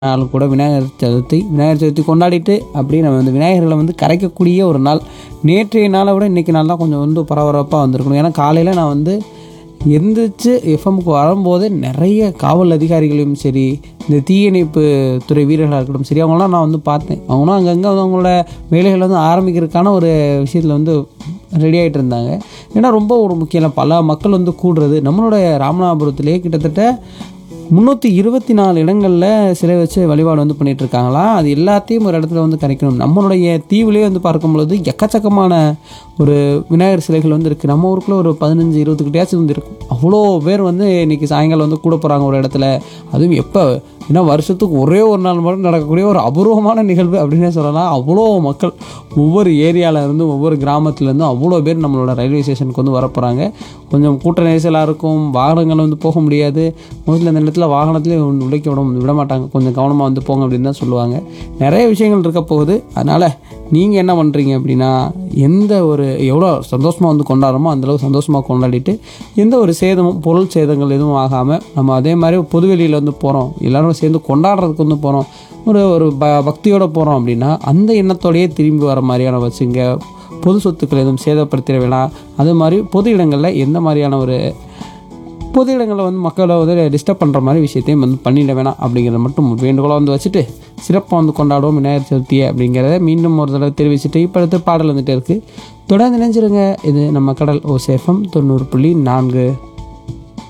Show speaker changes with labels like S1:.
S1: நாள் கூட விநாயகர் சதுர்த்தி விநாயகர் சதுர்த்தி கொண்டாடிட்டு அப்படியே நம்ம வந்து விநாயகர்களை வந்து கரைக்கக்கூடிய ஒரு நாள் நேற்றைய நாளை விட இன்றைக்கி நாள் தான் கொஞ்சம் வந்து பரபரப்பாக வந்திருக்கணும் ஏன்னா காலையில் நான் வந்து எந்திரிச்சு எஃப்எம்க்கு வரும்போது நிறைய காவல் அதிகாரிகளையும் சரி இந்த தீயணைப்பு துறை வீரர்களாக இருக்கட்டும் சரி அவங்களாம் நான் வந்து பார்த்தேன் அவங்களும் அங்கங்கே வந்து அவங்களோட வேலைகளை வந்து ஆரம்பிக்கிறதுக்கான ஒரு விஷயத்தில் வந்து ரெடி ஆகிட்டு இருந்தாங்க ஏன்னா ரொம்ப ஒரு முக்கியம் பல மக்கள் வந்து கூடுறது நம்மளோட ராமநாதபுரத்திலே கிட்டத்தட்ட முந்நூற்றி இருபத்தி நாலு இடங்களில் சிலை வச்சு வழிபாடு வந்து பண்ணிட்டு இருக்காங்களாம் அது எல்லாத்தையும் ஒரு இடத்துல வந்து கரைக்கணும் நம்மளுடைய தீவுலேயே வந்து பார்க்கும் பொழுது எக்கச்சக்கமான ஒரு விநாயகர் சிலைகள் வந்து இருக்குது நம்ம ஊருக்குள்ள ஒரு பதினஞ்சு இருபதுக்கிட்டையாச்சும் வந்து இருக்கும் அவ்வளோ பேர் வந்து இன்னைக்கு சாயங்காலம் வந்து கூட போகிறாங்க ஒரு இடத்துல அதுவும் எப்போ ஏன்னா வருஷத்துக்கு ஒரே ஒரு நாள் மட்டும் நடக்கக்கூடிய ஒரு அபூர்வமான நிகழ்வு அப்படின்னே சொல்லலாம் அவ்வளோ மக்கள் ஒவ்வொரு ஏரியாவில் இருந்து ஒவ்வொரு கிராமத்துலேருந்தும் அவ்வளோ பேர் நம்மளோட ரயில்வே ஸ்டேஷனுக்கு வந்து வரப்போகிறாங்க கொஞ்சம் கூட்ட நெரிசலாக இருக்கும் வாகனங்கள் வந்து போக முடியாது முதல்ல இந்த இடத்துல வாகனத்துலேயே உழைக்க விட விட மாட்டாங்க கொஞ்சம் கவனமாக வந்து போங்க அப்படின்னு தான் சொல்லுவாங்க நிறைய விஷயங்கள் இருக்க போகுது அதனால் நீங்கள் என்ன பண்ணுறீங்க அப்படின்னா எந்த ஒரு எவ்வளோ சந்தோஷமாக வந்து கொண்டாடுறோமோ அந்தளவு சந்தோஷமாக கொண்டாடிட்டு எந்த ஒரு சேதமும் பொருள் சேதங்கள் எதுவும் ஆகாமல் நம்ம அதே மாதிரி பொதுவெளியில் வந்து போகிறோம் எல்லோரும் சேர்ந்து கொண்டாடுறதுக்கு வந்து போகிறோம் ஒரு ஒரு ப பக்தியோடு போகிறோம் அப்படின்னா அந்த எண்ணத்தோடையே திரும்பி வர மாதிரியான வச்சுங்க பொது சொத்துக்கள் எதுவும் சேதப்படுத்திட வேணாம் அது மாதிரி பொது இடங்களில் எந்த மாதிரியான ஒரு பொது இடங்களில் வந்து மக்களை வந்து டிஸ்டர்ப் பண்ணுற மாதிரி விஷயத்தையும் வந்து பண்ணிட வேணாம் அப்படிங்கிறத மட்டும் வேண்டுகோளாக வந்து வச்சுட்டு சிறப்பாக வந்து கொண்டாடுவோம் விநாயகர் சதுர்த்தியை அப்படிங்கிறத மீண்டும் ஒரு தடவை தெரிவிச்சுட்டு இப்போ அடுத்து பாடல் வந்துட்டே இருக்குது தொடர்ந்து நினைச்சிருங்க இது நம்ம கடல் ஓ சேஃபம் தொண்ணூறு புள்ளி நான்கு